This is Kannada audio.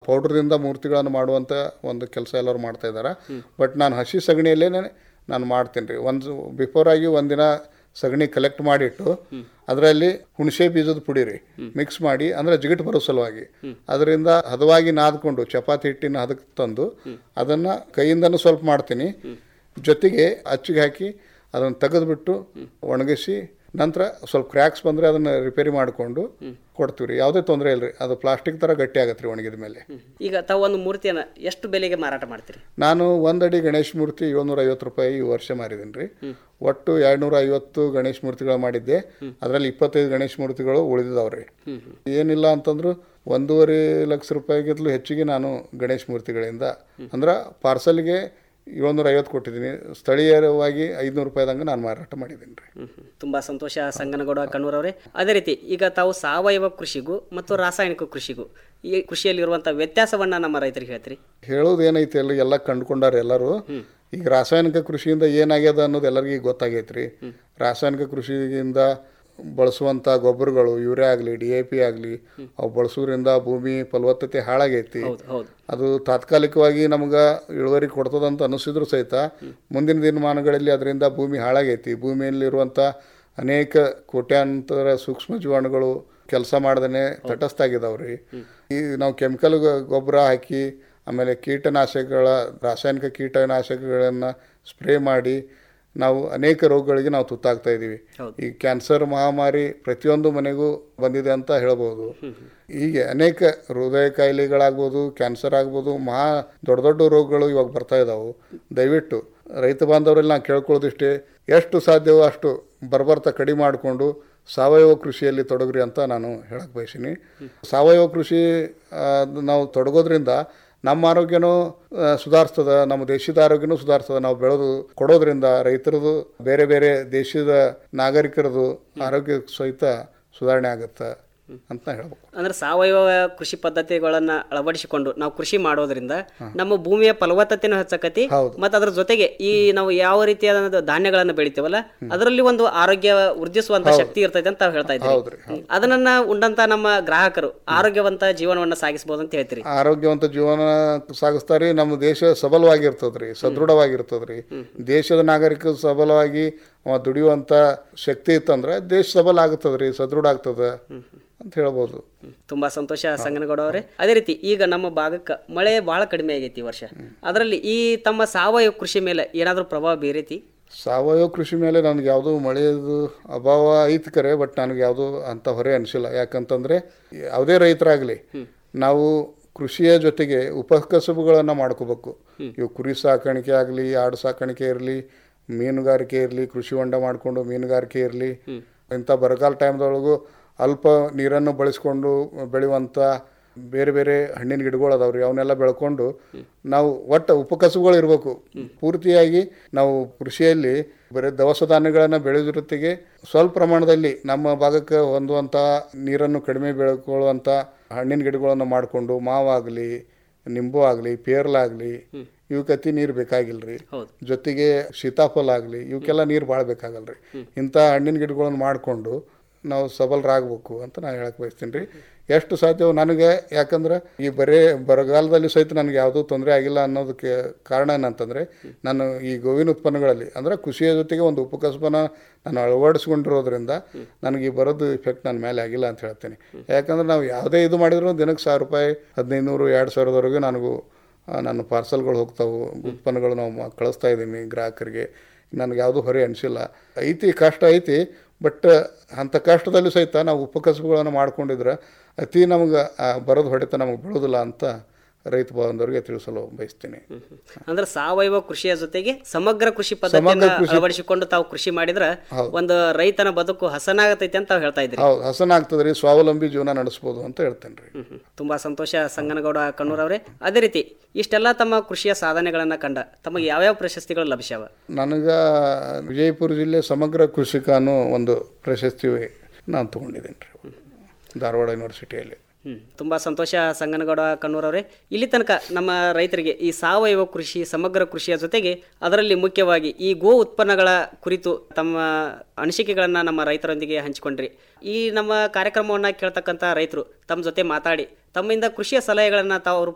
ಪೌಡ್ರದಿಂದ ಮೂರ್ತಿಗಳನ್ನು ಮಾಡುವಂಥ ಒಂದು ಕೆಲಸ ಎಲ್ಲರೂ ಮಾಡ್ತಾ ಇದ್ದಾರೆ ಬಟ್ ನಾನು ಹಸಿ ಸಗಣಿಯಲ್ಲೇ ನಾನು ಮಾಡ್ತೀನಿ ರೀ ಒಂದು ಬಿಫೋರ್ ಆಗಿ ಒಂದಿನ ಸಗಣಿ ಕಲೆಕ್ಟ್ ಮಾಡಿಟ್ಟು ಅದರಲ್ಲಿ ಹುಣಸೆ ಬೀಜದ ಪುಡಿ ರೀ ಮಿಕ್ಸ್ ಮಾಡಿ ಅಂದರೆ ಜಿಗಟ್ ಬರೋ ಸಲುವಾಗಿ ಅದರಿಂದ ಹದವಾಗಿ ನಾದ್ಕೊಂಡು ಚಪಾತಿ ಹಿಟ್ಟಿನ ಹದಕ್ಕೆ ತಂದು ಅದನ್ನು ಕೈಯಿಂದನೂ ಸ್ವಲ್ಪ ಮಾಡ್ತೀನಿ ಜೊತೆಗೆ ಅಚ್ಚಿಗೆ ಹಾಕಿ ಅದನ್ನು ತೆಗೆದುಬಿಟ್ಟು ಒಣಗಿಸಿ ನಂತರ ಸ್ವಲ್ಪ ಕ್ರ್ಯಾಕ್ಸ್ ಬಂದರೆ ಅದನ್ನು ರಿಪೇರಿ ಮಾಡಿಕೊಂಡು ಕೊಡ್ತೀವಿ ರೀ ಯಾವುದೇ ತೊಂದರೆ ಇಲ್ಲ ರೀ ಅದು ಪ್ಲಾಸ್ಟಿಕ್ ಥರ ಗಟ್ಟಿ ಆಗತ್ತೆ ರೀ ಒಣಗಿದ ಮೇಲೆ ಈಗ ತಾವು ಒಂದು ಮೂರ್ತಿಯನ್ನು ಎಷ್ಟು ಬೆಲೆಗೆ ಮಾರಾಟ ಮಾಡ್ತೀರಿ ನಾನು ಒಂದಡಿ ಗಣೇಶ ಮೂರ್ತಿ ಏಳ್ನೂರ ಐವತ್ತು ರೂಪಾಯಿ ಈ ವರ್ಷ ಮಾರಿದ್ದೀನಿ ರೀ ಒಟ್ಟು ಎರಡ್ನೂರ ಐವತ್ತು ಗಣೇಶ ಮೂರ್ತಿಗಳು ಮಾಡಿದ್ದೆ ಅದರಲ್ಲಿ ಇಪ್ಪತ್ತೈದು ಗಣೇಶ ಮೂರ್ತಿಗಳು ಉಳಿದಿದಾವ್ರಿ ಏನಿಲ್ಲ ಅಂತಂದ್ರು ಒಂದೂವರೆ ಲಕ್ಷ ರೂಪಾಯಿಗಿಂತಲೂ ಹೆಚ್ಚಿಗೆ ನಾನು ಗಣೇಶ ಮೂರ್ತಿಗಳಿಂದ ಅಂದ್ರೆ ಪಾರ್ಸಲ್ಗೆ ಏಳ್ನೂರ ಐವತ್ತು ಕೊಟ್ಟಿದ್ದೀನಿ ಸ್ಥಳೀಯವಾಗಿ ಐದುನೂರು ರೂಪಾಯಿದಂಗೆ ನಾನು ಮಾರಾಟ ಮಾಡಿದ್ದೀನಿ ರೀ ತುಂಬಾ ಸಂತೋಷ ಸಂಗನಗೌಡ ಕಣ್ಣೂರವರೇ ಅದೇ ರೀತಿ ಈಗ ತಾವು ಸಾವಯವ ಕೃಷಿಗೂ ಮತ್ತು ರಾಸಾಯನಿಕ ಕೃಷಿಗೂ ಈ ಕೃಷಿಯಲ್ಲಿರುವಂಥ ವ್ಯತ್ಯಾಸವನ್ನ ನಮ್ಮ ರೈತರಿಗೆ ಹೇಳ್ತೀರಿ ಹೇಳೋದು ಏನೈತಿ ಎಲ್ಲ ಎಲ್ಲ ಕಂಡುಕೊಂಡಾರ ಎಲ್ಲರೂ ಈಗ ರಾಸಾಯನಿಕ ಕೃಷಿಯಿಂದ ಏನಾಗ್ಯದ ಅನ್ನೋದು ಎಲ್ಲರಿಗೂ ಗೊತ್ತಾಗೈತ್ರಿ ರಾಸಾಯನಿಕ ಕೃಷಿಯಿಂದ ಬಳಸುವಂಥ ಗೊಬ್ಬರಗಳು ಯೂರಿಯಾ ಆಗಲಿ ಡಿ ಎ ಪಿ ಆಗಲಿ ಅವು ಬಳಸೋದ್ರಿಂದ ಭೂಮಿ ಫಲವತ್ತತೆ ಹಾಳಾಗೈತಿ ಹೌದು ಹೌದು ಅದು ತಾತ್ಕಾಲಿಕವಾಗಿ ನಮ್ಗೆ ಇಳುವರಿ ಕೊಡ್ತದಂತ ಅನಿಸಿದ್ರು ಸಹಿತ ಮುಂದಿನ ದಿನಮಾನಗಳಲ್ಲಿ ಅದರಿಂದ ಭೂಮಿ ಹಾಳಾಗೈತಿ ಭೂಮಿಯಲ್ಲಿರುವಂಥ ಅನೇಕ ಕೋಟ್ಯಾಂತರ ಸೂಕ್ಷ್ಮ ಜೀವಾಣುಗಳು ಕೆಲಸ ಮಾಡ್ದೇ ತಟಸ್ಥಾಗಿದಾವ್ರಿ ಈ ನಾವು ಕೆಮಿಕಲ್ ಗೊಬ್ಬರ ಹಾಕಿ ಆಮೇಲೆ ಕೀಟನಾಶಕಗಳ ರಾಸಾಯನಿಕ ಕೀಟನಾಶಕಗಳನ್ನು ಸ್ಪ್ರೇ ಮಾಡಿ ನಾವು ಅನೇಕ ರೋಗಗಳಿಗೆ ನಾವು ತುತ್ತಾಗ್ತಾ ಇದ್ದೀವಿ ಈ ಕ್ಯಾನ್ಸರ್ ಮಹಾಮಾರಿ ಪ್ರತಿಯೊಂದು ಮನೆಗೂ ಬಂದಿದೆ ಅಂತ ಹೇಳ್ಬೋದು ಹೀಗೆ ಅನೇಕ ಹೃದಯ ಕಾಯಿಲೆಗಳಾಗ್ಬೋದು ಕ್ಯಾನ್ಸರ್ ಆಗ್ಬೋದು ಮಹಾ ದೊಡ್ಡ ದೊಡ್ಡ ರೋಗಗಳು ಇವಾಗ ಬರ್ತಾ ಇದ್ದಾವೆ ದಯವಿಟ್ಟು ರೈತ ಬಾಂಧವರಲ್ಲಿ ನಾನು ಕೇಳ್ಕೊಳ್ಳೋದಿಷ್ಟೇ ಎಷ್ಟು ಸಾಧ್ಯವೋ ಅಷ್ಟು ಬರ್ಬರ್ತಾ ಕಡಿಮೆ ಮಾಡಿಕೊಂಡು ಸಾವಯವ ಕೃಷಿಯಲ್ಲಿ ತೊಡಗ್ರಿ ಅಂತ ನಾನು ಹೇಳಕ್ಕೆ ಬಯಸೀನಿ ಸಾವಯವ ಕೃಷಿ ಆ, ನಾವು ತೊಡಗೋದ್ರಿಂದ ನಮ್ಮ ಆರೋಗ್ಯನೂ ಆ, ಸುಧಾರಿಸ್ತದ ನಮ್ಮ ದೇಶದ ಆರೋಗ್ಯನೂ ಸುಧಾರಿಸ್ತದ ನಾವು ಬೆಳೆದು ಕೊಡೋದ್ರಿಂದ ರೈತರದು ಬೇರೆ ಬೇರೆ ದೇಶದ ನಾಗರಿಕರದು ಆರೋಗ್ಯ ಸಹಿತ ಸುಧಾರಣೆ ಆಗುತ್ತೆ ಅಂತ ಹೇಳ್ಬೇಕು ಅಂದ್ರೆ ಸಾವಯವ ಕೃಷಿ ಪದ್ಧತಿಗಳನ್ನ ಅಳವಡಿಸಿಕೊಂಡು ನಾವು ಕೃಷಿ ಮಾಡೋದ್ರಿಂದ ನಮ್ಮ ಭೂಮಿಯ ಫಲವತ್ತತೆನೂ ಹೆಚ್ಚಕತಿ ಮತ್ತು ಅದ್ರ ಜೊತೆಗೆ ಈ ನಾವು ಯಾವ ರೀತಿಯಾದ ಧಾನ್ಯಗಳನ್ನ ಬೆಳಿತೇವಲ್ಲ ಅದರಲ್ಲಿ ಒಂದು ಆರೋಗ್ಯ ವೃದ್ಧಿಸುವಂತ ಶಕ್ತಿ ಇರ್ತೈತೆ ಅಂತ ತಾವು ಹೇಳ್ತಾ ಹೌದ್ರಿ, ಇದ್ದೀವಿ ಅದನ್ನ ಉಂಡಂತ ನಮ್ಮ ಗ್ರಾಹಕರು ಆರೋಗ್ಯವಂತ ಜೀವನವನ್ನ ಸಾಗಿಸಬಹುದು ಅಂತ ಹೇಳ್ತೀರಿ ಆರೋಗ್ಯವಂತ ಜೀವನ ಸಾಗಿಸ್ತಾರೆ ನಮ್ಮ ದೇಶ ಸಬಲವಾಗಿರ್ತದ್ರಿ ಸದೃಢವಾಗಿರ್ತದ್ರಿ ದೇಶದ ನಾಗರಿಕ ಸಬಲವಾಗಿ ಅವ ದುಡಿಯುವಂತ ಶಕ್ತಿ ಇತ್ತಂದ್ರೆ ದೇಶ ಸಬಲ ಆಗ್ತದ್ರಿ ಸದೃಢ ಆಗ್ತದ ಅಂತ ಹೇಳ್ಬೋದು ತುಂಬಾ ಸಂತೋಷ ಸಂಗನಗೌಡ ಅವರೇ ಅದೇ ರೀತಿ ಈಗ ನಮ್ಮ ಭಾಗಕ್ಕೆ ಮಳೆ ಬಹಳ ಕಡಿಮೆ ಆಗೈತಿ ಈ ವರ್ಷ ಅದರಲ್ಲಿ ಈ ತಮ್ಮ ಸಾವಯವ ಕೃಷಿ ಮೇಲೆ ಏನಾದರೂ ಪ್ರಭಾವ ಬೀರೈತಿ ಸಾವಯವ ಕೃಷಿ ಮೇಲೆ ನನಗೆ ಯಾವುದೂ ಮಳೆಯದು ಅಭಾವ ಐತಿ ಕರೆ ಬಟ್ ನನಗೆ ಯಾವುದೂ ಅಂಥ ಹೊರೆ ಅನಿಸಿಲ್ಲ ಯಾಕಂತಂದರೆ ಯಾವುದೇ ರೈತರಾಗಲಿ ನಾವು ಕೃಷಿಯ ಜೊತೆಗೆ ಉಪಕಸಬುಗಳನ್ನು ಮಾಡ್ಕೋಬೇಕು ಇವು ಕುರಿ ಸಾಕಾಣಿಕೆ ಆಗಲಿ ಆಡು ಸಾಕಾಣಿಕೆ ಇರಲಿ ಮೀನುಗಾರಿಕೆ ಇರಲಿ ಕೃಷಿ ಹೊಂಡ ಮಾಡಿಕೊಂಡು ಮೀನುಗಾರಿಕೆ ಇರಲಿ ಇಂಥ ಬರಗಾಲ ಟೈಮ್ದೊಳಗೂ ಅಲ್ಪ ನೀರನ್ನು ಬಳಸ್ಕೊಂಡು ಬೆಳೆಯುವಂಥ ಬೇರೆ ಬೇರೆ ಹಣ್ಣಿನ ಗಿಡಗಳು ಅದಾವ್ರಿ ಅವನ್ನೆಲ್ಲ ಬೆಳ್ಕೊಂಡು ನಾವು ಒಟ್ಟು ಉಪಕಸಬುಗಳು ಇರಬೇಕು ಪೂರ್ತಿಯಾಗಿ ನಾವು ಕೃಷಿಯಲ್ಲಿ ಬರೀ ದವಸ ಧಾನ್ಯಗಳನ್ನು ಬೆಳೆಯೋದ್ರೊತ್ತಿಗೆ ಸ್ವಲ್ಪ ಪ್ರಮಾಣದಲ್ಲಿ ನಮ್ಮ ಭಾಗಕ್ಕೆ ಹೊಂದುವಂಥ ನೀರನ್ನು ಕಡಿಮೆ ಬೆಳ್ಕೊಳ್ಳುವಂಥ ಹಣ್ಣಿನ ಗಿಡಗಳನ್ನು ಮಾಡಿಕೊಂಡು ಮಾವಾಗಲಿ ನಿಂಬು ಆಗಲಿ ಪೇರ್ಲಾಗಲಿ ಇವಕ್ಕತಿ ನೀರು ಬೇಕಾಗಿಲ್ರಿ ಜೊತೆಗೆ ಸೀತಾಫಲ ಆಗಲಿ ಇವಕ್ಕೆಲ್ಲ ನೀರು ಭಾಳ ಬೇಕಾಗಲ್ರಿ ಇಂಥ ಹಣ್ಣಿನ ಗಿಡಗಳನ್ನು ಮಾಡಿಕೊಂಡು ನಾವು ಸಬಲರಾಗಬೇಕು ಅಂತ ನಾನು ಹೇಳಕ್ಕೆ ಬಯಸ್ತೀನಿ ರೀ ಎಷ್ಟು ಸಾಧ್ಯವೋ ನನಗೆ ಯಾಕಂದ್ರೆ ಈ ಬರೇ ಬರಗಾಲದಲ್ಲಿ ಸಹಿತ ನನಗೆ ಯಾವುದೂ ತೊಂದರೆ ಆಗಿಲ್ಲ ಅನ್ನೋದಕ್ಕೆ ಕಾರಣ ಏನಂತಂದರೆ ನಾನು ಈ ಗೋವಿನ ಉತ್ಪನ್ನಗಳಲ್ಲಿ ಅಂದರೆ ಕೃಷಿಯ ಜೊತೆಗೆ ಒಂದು ಉಪಕಸಬನ ನಾನು ಅಳವಡಿಸ್ಕೊಂಡಿರೋದ್ರಿಂದ ನನಗೆ ಈ ಬರೋದು ಇಫೆಕ್ಟ್ ನನ್ನ ಮೇಲೆ ಆಗಿಲ್ಲ ಅಂತ ಹೇಳ್ತೀನಿ ಯಾಕಂದ್ರೆ ನಾವು ಯಾವುದೇ ಇದು ಮಾಡಿದ್ರು ದಿನಕ್ಕೆ ಸಾವಿರ ರೂಪಾಯಿ ಹದಿನೈದು ನೂರು ಎರಡು ಸಾವಿರದವರೆಗೂ ನನಗೂ ಆ, ನನ್ನ ಪಾರ್ಸಲ್ಗಳು ಹೋಗ್ತಾವೆ ಉತ್ಪನ್ನಗಳು ನಾವು ಮ- ಕಳಿಸ್ತಾ ಇದ್ದೀನಿ ಗ್ರಾಹಕರಿಗೆ ನನಗೆ ಯಾವುದೂ ಹೊರೆ ಅನಿಸಿಲ್ಲ ಐತಿ ಕಷ್ಟ ಐತಿ ಬಟ್ ಅಂಥ ಕಷ್ಟದಲ್ಲೂ ಸಹಿತ ನಾವು ಉಪಕಸಬುಗಳನ್ನು ಮಾಡ್ಕೊಂಡಿದ್ರೆ ಅತಿ ನಮ್ಗೆ ಬರೋದು ಹೊಡೆತ ನಮಗೆ ಬೀಳೋದಿಲ್ಲ ಅಂತ ರೈತ ಬಾಂಧವರಿಗೆ ತಿಳಿಸಲು ಬಯಸ್ತೀನಿ ಅಂದ್ರೆ ಸಾವಯವ ಕೃಷಿಯ ಜೊತೆಗೆ ಸಮಗ್ರ ಕೃಷಿ ಪದ್ಧತಿಯನ್ನ ಕೃಷಿ- ಅಳವಡಿಸಿಕೊಂಡು ತಾವು ಕೃಷಿ ಮಾಡಿದ್ರೆ ಒಂದು ರೈತನ ಬದುಕು ಹಸನಾಗತೈತಿ ಅಂತ ತಾವು ಹೇಳ್ತಾ ಇದ್ರಿ ಹೌದು ಹಸನಾಗ್ತದೆ ರೀ ಸ್ವಾವಲಂಬಿ ಜೀವನ ನಡೆಸ್ಬೋದು ಅಂತ ಹೇಳ್ತೇನೆ ರೀ ತುಂಬಾ ಸಂತೋಷ ಸಂಗನಗೌಡ ಕಣ್ಣೂರವರೇ ಅದೇ ರೀತಿ ಇಷ್ಟೆಲ್ಲ ತಮ್ಮ ಕೃಷಿಯ ಸಾಧನೆಗಳನ್ನ ಕಂಡ ತಮಗೆ ಯಾವ್ಯಾವ ಪ್ರಶಸ್ತಿಗಳು ಲಭ್ಯವ ನನಗೆ ವಿಜಯಪುರ ಜಿಲ್ಲೆ ಸಮಗ್ರ ಕೃಷಿಕ ಅನ್ನೋ ಒಂದು ಪ್ರಶಸ್ತಿ ನಾನು ತೊಗೊಂಡಿದ್ದೀನಿ ರೀ ಧಾರವಾಡ ಯೂನಿವರ್ಸಿಟಿಯಲ್ಲಿ ಹ್ಮ್ ತುಂಬಾ ಸಂತೋಷ ಸಂಗನಗೌಡ ಕಣ್ಣೂರವರೇ ಇಲ್ಲಿ ತನಕ ನಮ್ಮ ರೈತರಿಗೆ ಈ ಸಾವಯವ ಕೃಷಿ ಸಮಗ್ರ ಕೃಷಿಯ ಜೊತೆಗೆ ಅದರಲ್ಲಿ ಮುಖ್ಯವಾಗಿ ಈ ಗೋ ಉತ್ಪನ್ನಗಳ ಕುರಿತು ತಮ್ಮ ಅನಿಸಿಕೆಗಳನ್ನ ನಮ್ಮ ರೈತರೊಂದಿಗೆ ಹಂಚಿಕೊಂಡ್ರಿ ಈ ನಮ್ಮ ಕಾರ್ಯಕ್ರಮವನ್ನ ಕೇಳ್ತಕ್ಕಂಥ ರೈತರು ತಮ್ಮ ಜೊತೆ ಮಾತಾಡಿ ತಮ್ಮಿಂದ ಕೃಷಿಯ ಸಲಹೆಗಳನ್ನ ತಾವು